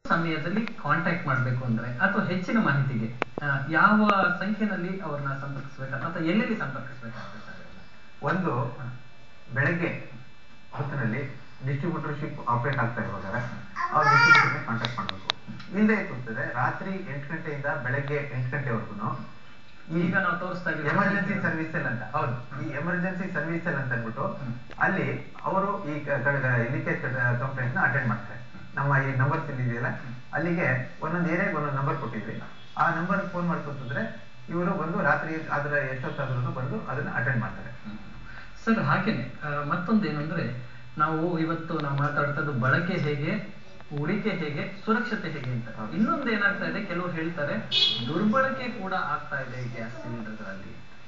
ಸಮಯದಲ್ಲಿ ಕಾಂಟ್ಯಾಕ್ಟ್ ಮಾಡಬೇಕು ಅಂದ್ರೆ ಅಥವಾ ಹೆಚ್ಚಿನ ಮಾಹಿತಿಗೆ ಆ, ಯಾವ ಸಂಖ್ಯೆನಲ್ಲಿ ಅವ್ರನ್ನ ಸಂಪರ್ಕಿಸ್ಬೇಕು ಅಥವಾ ಎಲ್ಲೆಲ್ಲಿ ಸಂಪರ್ಕಿಸ್ಬೇಕಾಗ್ತದೆ ಸರ್ ಇವ್ರನ್ನ? ಒಂದು ಬೆಳಗ್ಗೆ ಹೊತ್ತಿನಲ್ಲಿ ಡಿಸ್ಟ್ರಿಬ್ಯೂಟರ್ಶಿಪ್ ಆಪರೇಟ್ ಆಗ್ತಾ ಇರುವಾಗ ಅವ್ರ ಡಿಸ್ಟ್ರಿಬ್ಯೂಟರ್ಗೆ ಕಾಂಟ್ಯಾಕ್ಟ್ ಮಾಡಬೇಕು ಇಲ್ಲದೆ ಇರ್ತದೆ ರಾತ್ರಿ ಎಂಟು ಗಂಟೆಯಿಂದ ಬೆಳಗ್ಗೆ ಎಂಟು ಗಂಟೆವರೆಗೂ ಈಗ ನಾವು ತೋರಿಸ್ತಾ ಇದ್ದೀವಿ ಎಮರ್ಜೆನ್ಸಿ ಸರ್ವಿಸ್ ಸೆಲ್ ಅಂತ ಹೌದು ಈ ಎಮರ್ಜೆನ್ಸಿ ಸರ್ವಿಸ್ ಸೆಲ್ ಅಂತ ಅಂದ್ಬಿಟ್ಟು ಹ್ಮ್. ಅಲ್ಲಿ ಅವರು ಈ ಲೀಕೇಜ್ ಕಂಪ್ಲೇಂಟ್ ನ ಅಟೆಂಡ್ ಮಾಡ್ತಾರೆ ನಮ್ಮ ಈ ನಂಬರ್ಸ್ ಇದೆಯಲ್ಲ ಅಲ್ಲಿಗೆ ಒಂದೊಂದು ಏರಿಯಾಗೆ ಒಂದೊಂದು ನಂಬರ್ ಕೊಟ್ಟಿದ್ವಿ ಆ ನಂಬರ್ ಫೋನ್ ಮಾಡ್ಕೊತಿದ್ರೆ ಇವರು ಬಂದು ರಾತ್ರಿ ಅದರ ಎಷ್ಟೊತ್ತಾದ್ರೂ ಬಂದು ಅದನ್ನ ಅಟೆಂಡ್ ಮಾಡ್ತಾರೆ ಸರ್ ಹಾಗೇನೆ ಆ, ಮತ್ತೊಂದೇನಂದ್ರೆ ನಾವು ಇವತ್ತು ನಾವು ಮಾತಾಡ್ತದ್ದು ಬಳಕೆ ಹೇಗೆ ಉಳಿಕೆ ಹೇಗೆ ಸುರಕ್ಷತೆ ಹೇಗೆ ಅಂತ ಹೌದು. ಇನ್ನೊಂದು ಏನಾಗ್ತಾ ಇದೆ ಕೆಲವರು ಹೇಳ್ತಾರೆ ದುರ್ಬಳಕೆ ಕೂಡ ಆಗ್ತಾ ಇದೆ ಈ ಗ್ಯಾಸ್ ಸಿಲಿಂಡರ್ಗಳಲ್ಲಿ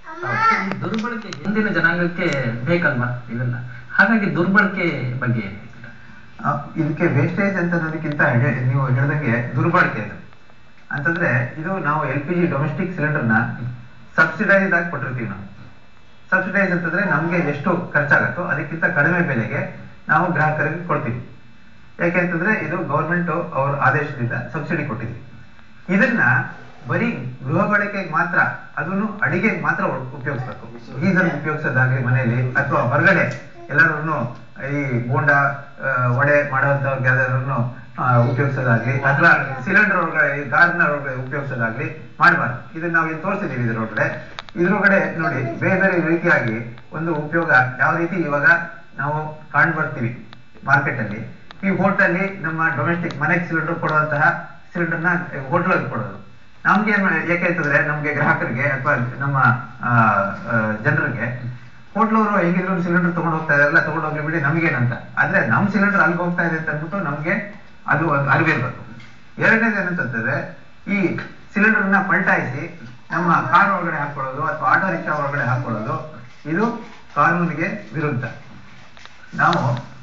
ಈ ದುರ್ಬಳಕೆ ಹಿಂದಿನ ಜನಾಂಗಕ್ಕೆ ಬೇಕಲ್ವಾ ಇವೆಲ್ಲ ಹಾಗಾಗಿ ದುರ್ಬಳಕೆ ಬಗ್ಗೆ ಏನ್ ಹೇಳ್ತೀರಾ? ಆ, ಇದಕ್ಕೆ ವೇಸ್ಟೇಜ್ ಅಂತ ಅನ್ನೋದಕ್ಕಿಂತ ಹೇ- ನೀವು ಹೇಳ್ದಂಗೆ ದುರ್ಬಳಕೆ ಅದು ಅಂತಂದ್ರೆ ಇದು ನಾವು L P G domestic cylinder ನ ಸಬ್ಸಿಡೈಸ್ ಆಗಿ ಕೊಟ್ಟಿರ್ತೀವಿ ನಾವು ಸಬ್ಸಿಡೈಸ್ ಅಂತಂದ್ರೆ ನಮ್ಗೆ ಎಷ್ಟು ಖರ್ಚಾಗತ್ತೋ ಅದಕ್ಕಿಂತ ಕಡಿಮೆ ಬೆಲೆಗೆ ನಾವು ಗ್ರಾಹಕರಿಗೆ ಕೊಡ್ತೀವಿ ಯಾಕೆಂತಂದ್ರೆ ಇದು ಗೌರ್ಮೆಂಟ್ ಅವ್ರ ಆದೇಶದಿಂದ ಸಬ್ಸಿಡಿ ಕೊಟ್ಟಿದೆ ಇದನ್ನ ಬರೀ ಗೃಹ ಬಳಕೆಗೆ ಮಾತ್ರ ಅದನ್ನು ಅಡಿಗೆಗೆ ಮಾತ್ರ ಉ- ಉಪಯೋಗಿಸ್ಬೇಕು ಗೀಸರ್ ಉಪಯೋಗಿಸೋದಾಗ್ಲಿ ಮನೆಯಲ್ಲಿ ಅಥವಾ ಹೊರಗಡೆ ಎಲ್ಲರೂ ಈ ಬೋಂಡ ಆ, ವಡೆ ಮಾಡುವಂತವ್ರಿಗೆ ಯಾವ್ದಾದ್ರು ಉಪಯೋಗಿಸೋದಾಗ್ಲಿ ಅಥವಾ ಸಿಲಿಂಡರ್ ಒಳಗಡೆ ಗಾರ್ನರ್ ಒಳಗಡೆ ಉಪಯೋಗಿಸೋದಾಗ್ಲಿ ಮಾಡಬಾರ್ದು ಇದನ್ನ ನಾವು ಇಲ್ಲಿ ತೋರಿಸಿದೀವಿ ಇದ್ರೊಳಗಡೆ ಇದ್ರೊಳಗಡೆ ನೋಡಿ ಬೇರೆ ಬೇರೆ ರೀತಿಯಾಗಿ ಒಂದು ಉಪಯೋಗ ಯಾವ ರೀತಿ ಇವಾಗ ನಾವು ಕಾಣ್ ಬರ್ತೀವಿ ಮಾರ್ಕೆಟ್ ಅಲ್ಲಿ ಈ ಹೋಟೆಲ್ ನಮ್ಮ ಡೊಮೆಸ್ಟಿಕ್ ಮನೆಗೆ ಸಿಲಿಂಡರ್ ಕೊಡುವಂತಹ ಸಿಲಿಂಡರ್ ನ ಹೋಟೆಲ್ ಕೊಡೋದು ನಮ್ಗೆ ಏನ್ ಯಾಕೆ ಅಂತಂದ್ರೆ ನಮ್ಗೆ ಗ್ರಾಹಕರಿಗೆ ಅಥವಾ ನಮ್ಮ ಆ, ಆ, ಜನರಿಗೆ ಹೋಟ್ಲವರು ಹೇಗಿದ್ರು ಸಿಲಿಂಡರ್ ತಗೊಂಡು ಹೋಗ್ತಾ ಇದಾರಲ್ಲ ತಗೊಂಡು ಹೋಗ್ಲಿ ಬಿಡಿ ನಮ್ಗೇನಂತ ಆದ್ರೆ ನಮ್ ಸಿಲಿಂಡರ್ ಅಲ್ಲಿಗೆ ಹೋಗ್ತಾ ಇದೆ ಅಂತ ಅಂದ್ಬಿಟ್ಟು ನಮ್ಗೆ ಅದು ಒಂದು ಅರಿವಿರ್ಬೇಕು ಎರಡನೇದು ಏನಂತಂದ್ರೆ ಈ ಸಿಲಿಂಡರ್ ನ ಪಲ್ಟಾಯಿಸಿ ನಮ್ಮ ಕಾರ್ ಒಳಗಡೆ ಹಾಕೊಳ್ಳೋದು ಅಥವಾ ಆಟೋ ರಿಕ್ಷಾ ಒಳಗಡೆ ಹಾಕೊಳ್ಳೋದು ಇದು ಕಾನೂನಿಗೆ ವಿರುದ್ಧ ನಾವು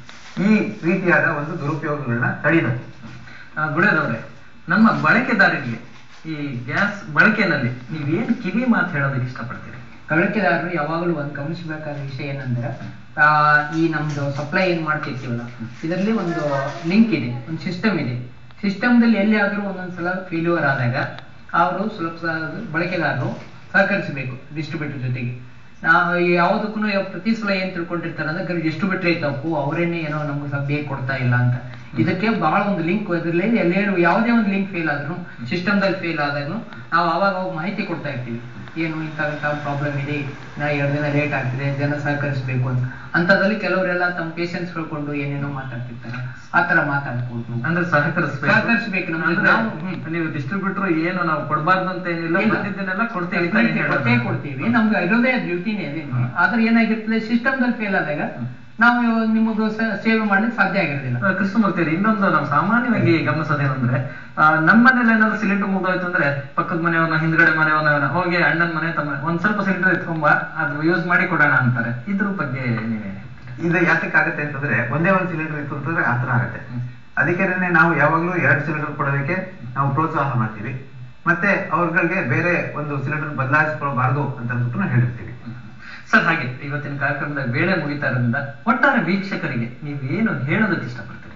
ಈ ರೀತಿಯಾದ ಒಂದು ದುರುಪಯೋಗಗಳನ್ನ ತಡಿಬೇಕು ಆ, ಗುಳೇದವ್ರೆ ನಮ್ಮ ಬಳಕೆದಾರರಿಗೆ ಈ ಗ್ಯಾಸ್ ಬಳಕೆನಲ್ಲಿ ನೀವೇನ್ ಕಿವಿ ಮಾತು ಹೇಳೋದಕ್ಕೆ ಇಷ್ಟಪಡ್ತೀರಿ ಬಳಕೆದಾರರು ಯಾವಾಗಲೂ ಒಂದು ಗಮನಿಸಬೇಕಾದ ವಿಷಯ ಏನಂದ್ರೆ ಆ, ಈ ನಮ್ದು ಸಪ್ಲೈ ಏನ್ ಮಾಡ್ತಿರ್ತೀವಲ್ಲ ಇದರಲ್ಲಿ ಒಂದು ಲಿಂಕ್ ಇದೆ ಒಂದು ಸಿಸ್ಟಮ್ ಇದೆ ಸಿಸ್ಟಮ್ದಲ್ಲಿ ಎಲ್ಲಿ ಆದ್ರೂ ಒಂದೊಂದ್ಸಲ ಫೇಲ್ಯೂರ್ ಆದಾಗ ಅವರು ಸ್ವಲ್ಪ ಸ- ಬಳಕೆದಾರರು ಸಹಕರಿಸಬೇಕು ಡಿಸ್ಟ್ರಿಬ್ಯೂಟರ್ ಜೊತೆಗೆ ನಾವು ಯಾವುದಕ್ಕೂ ಪ್ರತಿ ಸಲ ಏನ್ ತಿಳ್ಕೊಂಡಿರ್ತಾರೆ ಅಂದ್ರೆ ಡಿಸ್ಟ್ರಿಬ್ಯೂಟರ್ ತಪ್ಪು ಅವರೇನೆ ಏನೋ ನಮ್ಗೆ ಸ್ವಲ್ಪ ಬೇಗ ಕೊಡ್ತಾ ಇಲ್ಲ ಅಂತ ಇದಕ್ಕೆ ಬಹಳ ಒಂದು ಲಿಂಕ್ ಇದರಲ್ಲಿ ಎಲ್ಲೇನು ಯಾವುದೇ ಒಂದು ಲಿಂಕ್ ಫೇಲ್ ಆದ್ರೂ ಸಿಸ್ಟಮ್ದಲ್ಲಿ ಫೇಲ್ ಆದಾಗೂ ನಾವು ಅವಾಗ ಅವಾಗ ಮಾಹಿತಿ ಕೊಡ್ತಾ ಇರ್ತೀವಿ ಏನು ಇಂಥ ಇಂಥ ಪ್ರಾಬ್ಲಮ್ ಇದೆ ನಾ ಎರಡು ದಿನ ಲೇಟ್ ಆಗ್ತಿದೆ ಜನ ಸಹಕರಿಸಬೇಕು ಅಂತ ಅಂಥದ್ರಲ್ಲಿ ಕೆಲವರೆಲ್ಲ ತಮ್ಮ ಪೇಷನ್ಸ್ ಹೇಳ್ಕೊಂಡು ಏನೇನೋ ಮಾತಾಡ್ತಿರ್ತಾರೆ ಆ ತರ ಮಾತಾಡ್ಕೊಂಡು ಅಂದ್ರೆ ಸಹಕರಿಸ್ಬೇಕು ಸಹಕರಿಸ್ಬೇಕು ನಮ್ಗೆ ಅಂದ್ರೆ ನಾವು ಹ್ಮ್. ನೀವು ಡಿಸ್ಟ್ರಿಬ್ಯೂಟರ್ ಏನು ನಾವು ಕೊಡಬಾರ್ದು ಅಂತ ಏನಿಲ್ಲ ಇಲ್ಲ. ಬಂದಿದ್ದನ್ನೆಲ್ಲ ಕೊಡ್ತೀವಿ ಅಂತ ಏನ್ ಹೇಳೋದು? ಕೊಟ್ಟೇ ಕೊಡ್ತೀವಿ ನಮ್ಗೆ ಇರೋದೇ ಡ್ಯೂಟಿನೇ ಅದೇನೆ ಆದ್ರೆ ಏನಾಗಿರ್ತದೆ ಸಿಸ್ಟಮ್ದಲ್ಲಿ ಫೇಲ್ ಆದಾಗ ನಾವು ನಿಮಗೂ ಸ- ಸೇವೆ ಮಾಡ್ಲಿಕ್ಕೆ ಸಾಧ್ಯ ಆಗಿರೋದಿಲ್ಲ ಆ, ಕೃಷ್ಣಮೂರ್ತಿ ಅವ್ರೆ, ಇನ್ನೊಂದು ನಾವು ಸಾಮಾನ್ಯವಾಗಿ ಗಮನಿಸೋದೇನಂದ್ರೆ ಆ, ನಮ್ಮ ಮನೇಲಿ ಏನಾದ್ರು ಸಿಲಿಂಡರ್ ಮುಗ್ದೋಯ್ತು ಅಂದ್ರೆ ಪಕ್ಕದ ಮನೆಯವನ್ನ ಹಿಂದ್ಗಡೆ ಮನೆಯವನ್ನ ಹೋಗಿ ಅಣ್ಣನ ಮನೆ ತಮ್ಮ ಒಂದ್ ಸ್ವಲ್ಪ ಸಿಲಿಂಡರ್ ಎತ್ಕೊಂಬ ಅದು ಯೂಸ್ ಮಾಡಿ ಕೊಡೋಣ ಅಂತಾರೆ ಇದ್ರ ಬಗ್ಗೆ ನೀವೇನ್ ಹೇಳ್ತೀರಾ? ಇದು ಯಾತಕ್ಕಾಗತ್ತೆ ಅಂತಂದ್ರೆ ಒಂದೇ ಒಂದು ಸಿಲಿಂಡರ್ ಇತ್ತು ಅಂತಂದ್ರೆ ಆತರ ಆಗುತ್ತೆ ಹ್ಮ್. ಅದಕ್ಕೆ ನಾವು ಯಾವಾಗ್ಲೂ ಎರಡು ಸಿಲಿಂಡರ್ ಕೊಡೋದಕ್ಕೆ ನಾವು ಪ್ರೋತ್ಸಾಹ ಮಾಡ್ತೀವಿ ಮತ್ತೆ ಅವ್ರಗಳಿಗೆ ಬೇರೆ ಒಂದು ಸಿಲಿಂಡರ್ ಬದಲಾಯಿಸ್ಕೊಳ್ಬಾರ್ದು ಅಂತ ಅಂದ್ಬಿಟ್ಟು ನಾವು ಹೇಳಿರ್ತೀವಿ ಸರ್ ಹಾಗೆ ಇವತ್ತಿನ ಕಾರ್ಯಕ್ರಮದ ವೇಳೆ ಮುಗಿತಾ ಇರೋದ್ರಿಂದ ಒಟ್ಟಾರೆ ವೀಕ್ಷಕರಿಗೆ ನೀವೇನು ಹೇಳೋದಕ್ಕೆ ಇಷ್ಟಪಡ್ತೀರಿ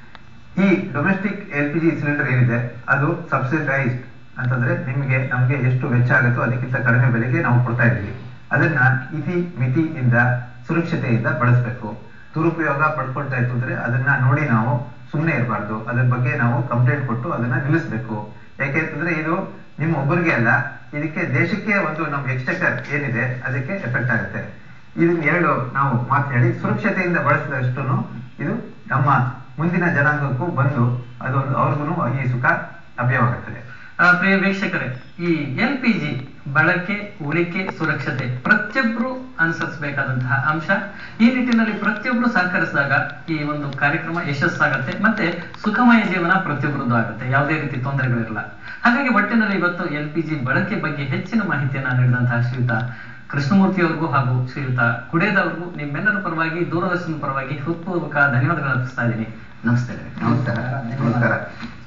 ಈ domestic L P G cylinder ಏನಿದೆ ಅದು ಸಬ್ಸಿಡೈಸ್ಡ್ ಅಂತಂದ್ರೆ ನಿಮಗೆ ನಮ್ಗೆ ಎಷ್ಟು ವೆಚ್ಚ ಆಗುತ್ತೋ ಅದಕ್ಕಿಂತ ಕಡಿಮೆ ಬೆಲೆಗೆ ನಾವು ಕೊಡ್ತಾ ಇದ್ದೀವಿ ಅದನ್ನ ಇತಿ ಮಿತಿಯಿಂದ ಸುರಕ್ಷತೆಯಿಂದ ಬಳಸಬೇಕು ದುರುಪಯೋಗ ಪಡ್ಕೊಳ್ತಾ ಇತ್ತು ಅಂದ್ರೆ ಅದನ್ನ ನೋಡಿ ನಾವು ಸುಮ್ಮನೆ ಇರಬಾರ್ದು ಅದ್ರ ಬಗ್ಗೆ ನಾವು ಕಂಪ್ಲೇಂಟ್ ಕೊಟ್ಟು ಅದನ್ನ ನಿಲ್ಲಿಸಬೇಕು ಯಾಕೆ ಅಂತಂದ್ರೆ ಇದು ನಿಮ್ಮ ಒಬ್ಬರಿಗೆ ಅಲ್ಲ ಇದಕ್ಕೆ ದೇಶಕ್ಕೆ ಒಂದು ನಮ್ಮ ಎಕ್ಸ್ಟೆಕರ್ ಏನಿದೆ ಅದಕ್ಕೆ ಎಫೆಕ್ಟ್ ಆಗುತ್ತೆ ಇದನ್ನ ಎರಡು ನಾವು ಮಾತು ಹೇಳಿ ಸುರಕ್ಷತೆಯಿಂದ ಬಳಸಿದಷ್ಟು ಇದು ನಮ್ಮ ಮುಂದಿನ ಜನಾಂಗಕ್ಕೂ ಬಂದು ಅದೊಂದು ಅವ್ರಿಗೂ ಈ ಸುಖ ಲಭ್ಯವಾಗುತ್ತದೆ ಆ, ಪ್ರಿಯ ವೀಕ್ಷಕರೇ ಈ ಎಲ್ ಪಿ ಜಿ ಬಳಕೆ ಉಳಿಕೆ ಸುರಕ್ಷತೆ ಪ್ರತಿಯೊಬ್ರು ಅನುಸರಿಸಬೇಕಾದಂತಹ ಅಂಶ ಈ ನಿಟ್ಟಿನಲ್ಲಿ ಪ್ರತಿಯೊಬ್ರು ಸಹಕರಿಸಿದಾಗ ಈ ಒಂದು ಕಾರ್ಯಕ್ರಮ ಯಶಸ್ಸಾಗತ್ತೆ ಮತ್ತೆ ಸುಖಮಯ ಜೀವನ ಪ್ರತಿಯೊಬ್ಬರದ್ದು ಆಗುತ್ತೆ ಯಾವುದೇ ರೀತಿ ತೊಂದರೆಗಳಿರಲ್ಲ ಹಾಗಾಗಿ ಒಟ್ಟಿನಲ್ಲಿ ಇವತ್ತು ಎಲ್ ಪಿ ಜಿ ಬಳಕೆ ಬಗ್ಗೆ ಹೆಚ್ಚಿನ ಮಾಹಿತಿಯನ್ನ ನೀಡಿದಂತಹ ಶ್ರೀಯುತ ಕೃಷ್ಣಮೂರ್ತಿ ಅವ್ರಿಗೂ ಹಾಗೂ ಶ್ರೀಯುತ ಕುಡೇದವ್ರಿಗೂ ನಿಮ್ಮೆಲ್ಲರ ಪರವಾಗಿ ದೂರದರ್ಶನ ಪರವಾಗಿ ಹೃತ್ಪೂರ್ವಕ ಧನ್ಯವಾದಗಳು ಅರ್ಪಿಸ್ತಾ ಇದ್ದೀನಿ ನಮಸ್ತೆ ನಮಸ್ಕಾರ ನಮಸ್ಕಾರ